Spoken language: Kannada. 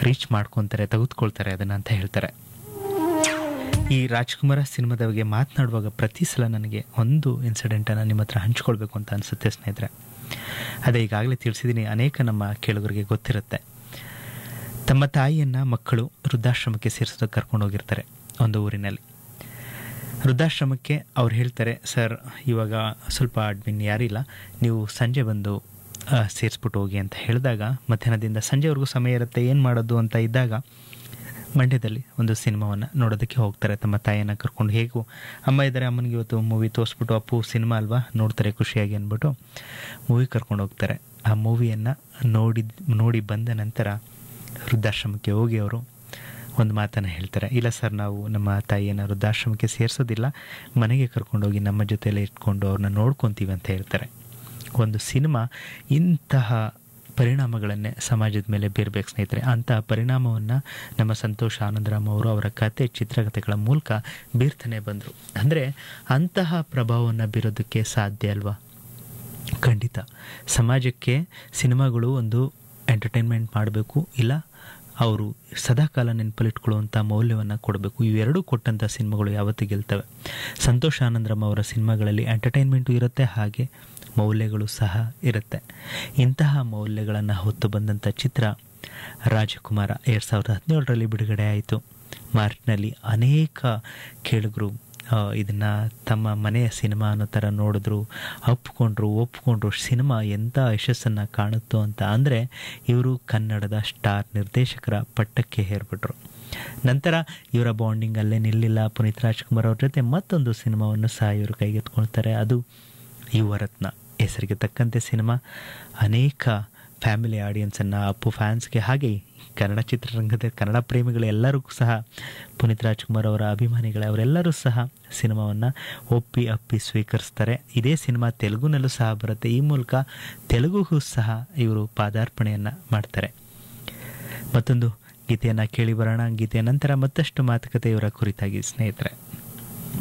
ರೀಚ್ ಮಾಡ್ಕೊತಾರೆ ತೆಗೆದುಕೊಳ್ತಾರೆ ಅದನ್ನು ಅಂತ ಹೇಳ್ತಾರೆ ಈ ರಾಜ್ಕುಮಾರ ಸಿನಿಮಾದ ಬಗ್ಗೆ ಮಾತನಾಡುವಾಗ ಪ್ರತಿ ಸಲ ನನಗೆ ಒಂದು ಇನ್ಸಿಡೆಂಟನ್ನು ನಿಮ್ಮ ಹತ್ರ ಹಂಚ್ಕೊಳ್ಬೇಕು ಅಂತ ಅನಿಸುತ್ತೆ ಸ್ನೇಹಿತರೆ ಅದೇ ಈಗಾಗಲೇ ತಿಳಿಸಿದ್ದೀನಿ ಅನೇಕ ನಮ್ಮ ಕೇಳುಗರಿಗೆ ಗೊತ್ತಿರುತ್ತೆ ತಮ್ಮ ತಾಯಿಯನ್ನು ಮಕ್ಕಳು ವೃದ್ಧಾಶ್ರಮಕ್ಕೆ ಸೇರಿಸೋದಕ್ಕೆ ಕರ್ಕೊಂಡು ಹೋಗಿರ್ತಾರೆ ಒಂದು ಊರಿನಲ್ಲಿ ವೃದ್ಧಾಶ್ರಮಕ್ಕೆ ಅವ್ರು ಹೇಳ್ತಾರೆ ಸರ್ ಇವಾಗ ಸ್ವಲ್ಪ ಅಡ್ಮಿನ್ ಯಾರಿಲ್ಲ ನೀವು ಸಂಜೆ ಬಂದು ಆ, ಸೇರಿಸ್ಬಿಟ್ಟು ಹೋಗಿ ಅಂತ ಹೇಳಿದಾಗ ಮಧ್ಯಾಹ್ನದಿಂದ ಸಂಜೆವರೆಗೂ ಸಮಯ ಇರುತ್ತೆ ಏನು ಮಾಡೋದು ಅಂತ ಇದ್ದಾಗ ಮಂಡ್ಯದಲ್ಲಿ ಒಂದು ಸಿನಿಮಾವನ್ನು ನೋಡೋದಕ್ಕೆ ಹೋಗ್ತಾರೆ ತಮ್ಮ ತಾಯಿಯನ್ನು ಕರ್ಕೊಂಡು ಹೇಗೂ ಅಮ್ಮ ಇದ್ದಾರೆ ಅಮ್ಮನಿಗೆ ಇವತ್ತು ಮೂವಿ ತೋರಿಸ್ಬಿಟ್ಟು ಅಪ್ಪು ಸಿನಿಮಾ ಅಲ್ವಾ ನೋಡ್ತಾರೆ ಖುಷಿಯಾಗಿ ಅಂದ್ಬಿಟ್ಟು ಮೂವಿ ಕರ್ಕೊಂಡು ಹೋಗ್ತಾರೆ ಆ ಮೂವಿಯನ್ನು ನೋಡಿದ ನೋಡಿ ಬಂದ ನಂತರ ವೃದ್ಧಾಶ್ರಮಕ್ಕೆ ಹೋಗಿ ಅವರು ಒಂದು ಮಾತನ್ನು ಹೇಳ್ತಾರೆ ಇಲ್ಲ ಸರ್ ನಾವು ನಮ್ಮ ತಾಯಿಯನ್ನು ವೃದ್ಧಾಶ್ರಮಕ್ಕೆ ಸೇರಿಸೋದಿಲ್ಲ ಮನೆಗೆ ಕರ್ಕೊಂಡೋಗಿ ನಮ್ಮ ಜೊತೆಯಲ್ಲೇ ಇಟ್ಕೊಂಡು ಅವ್ರನ್ನ ನೋಡ್ಕೊತೀವಿ ಅಂತ ಹೇಳ್ತಾರೆ ಒಂದು ಸಿನಿಮಾ ಇಂತಹ ಪರಿಣಾಮಗಳನ್ನೇ ಸಮಾಜದ ಮೇಲೆ ಬೀರಬೇಕು ಸ್ನೇಹಿತರೆ ಅಂತಹ ಪರಿಣಾಮವನ್ನು ನಮ್ಮ ಸಂತೋಷ್ ಆನಂದರಾಮ್ ಅವರು ಅವರ ಕತೆ ಚಿತ್ರಕಥೆಗಳ ಮೂಲಕ ಬೀರ್ತಾನೆ ಬಂದರು ಅಂದರೆ ಅಂತಹ ಪ್ರಭಾವವನ್ನು ಬೀರೋದಕ್ಕೆ ಸಾಧ್ಯ ಅಲ್ವಾ ಖಂಡಿತ ಸಮಾಜಕ್ಕೆ ಸಿನಿಮಾಗಳು ಒಂದು ಎಂಟರ್ಟೈನ್ಮೆಂಟ್ ಮಾಡಬೇಕು ಇಲ್ಲ ಅವರು ಸದಾಕಾಲ ನೆನಪಲ್ಲಿಟ್ಕೊಳ್ಳುವಂಥ ಮೌಲ್ಯವನ್ನು ಕೊಡಬೇಕು ಇವೆರಡೂ ಕೊಟ್ಟಂಥ ಸಿನಿಮಾಗಳು ಯಾವತ್ತೂ ಗೆಲ್ತವೆ ಸಂತೋಷ್ ಆನಂದರಮ್ ಅವರ ಸಿನಿಮಾಗಳಲ್ಲಿ ಎಂಟರ್ಟೈನ್ಮೆಂಟು ಇರುತ್ತೆ ಹಾಗೆ ಮೌಲ್ಯಗಳು ಸಹ ಇರುತ್ತೆ ಇಂತಹ ಮೌಲ್ಯಗಳನ್ನು ಹೊತ್ತು ಬಂದಂಥ ಚಿತ್ರ ರಾಜಕುಮಾರ ಎರಡು ಸಾವಿರದ ಹದಿನೇಳರಲ್ಲಿ ಬಿಡುಗಡೆ ಆಯಿತು ಮಾರ್ಚ್ನಲ್ಲಿ ಅನೇಕ ಕೇಳುಗರು ಇದನ್ನು ತಮ್ಮ ಮನೆಯ ಸಿನಿಮಾ ಅನ್ನೋ ಥರ ನೋಡಿದ್ರು ಒಪ್ಕೊಂಡ್ರು ಒಪ್ಕೊಂಡ್ರು ಸಿನಿಮಾ ಎಂಥ ಯಶಸ್ಸನ್ನು ಕಾಣುತ್ತೋ ಅಂತ ಅಂದರೆ ಇವರು ಕನ್ನಡದ ಸ್ಟಾರ್ ನಿರ್ದೇಶಕರ ಪಟ್ಟಕ್ಕೆ ಹೇರ್ಬಿಟ್ರು ನಂತರ ಇವರ ಬಾಂಡಿಂಗ್ ಅಲ್ಲೇ ನಿಲ್ಲಿಲ್ಲ ಪುನೀತ್ ರಾಜ್ಕುಮಾರ್ ಅವ್ರ ಜೊತೆ ಮತ್ತೊಂದು ಸಿನಿಮಾವನ್ನು ಸಹ ಇವರು ಕೈಗೆತ್ಕೊಳ್ತಾರೆ ಅದು ಯುವರತ್ನ ಹೆಸರಿಗೆ ತಕ್ಕಂತೆ ಸಿನಿಮಾ ಅನೇಕ ಫ್ಯಾಮಿಲಿ ಆಡಿಯನ್ಸನ್ನು ಅಪ್ಪು ಫ್ಯಾನ್ಸ್ಗೆ ಹಾಗೆ ಕನ್ನಡ ಚಿತ್ರರಂಗದ ಕನ್ನಡ ಪ್ರೇಮಿಗಳು ಎಲ್ಲರಿಗೂ ಸಹ ಪುನೀತ್ ರಾಜ್ಕುಮಾರ್ ಅವರ ಅಭಿಮಾನಿಗಳೇ ಅವರೆಲ್ಲರೂ ಸಹ ಸಿನಿಮಾವನ್ನು ಒಪ್ಪಿ ಅಪ್ಪಿ ಸ್ವೀಕರಿಸ್ತಾರೆ ಇದೇ ಸಿನಿಮಾ ತೆಲುಗುನಲ್ಲೂ ಸಹ ಬರುತ್ತೆ ಈ ಮೂಲಕ ತೆಲುಗುಗೂ ಸಹ ಇವರು ಪಾದಾರ್ಪಣೆಯನ್ನು ಮಾಡ್ತಾರೆ ಮತ್ತೊಂದು ಗೀತೆಯನ್ನು ಕೇಳಿ ಬರೋಣ ಗೀತೆಯ ನಂತರ ಮತ್ತಷ್ಟು ಮಾತುಕತೆ ಇವರ ಕುರಿತಾಗಿ ಸ್ನೇಹಿತರೆ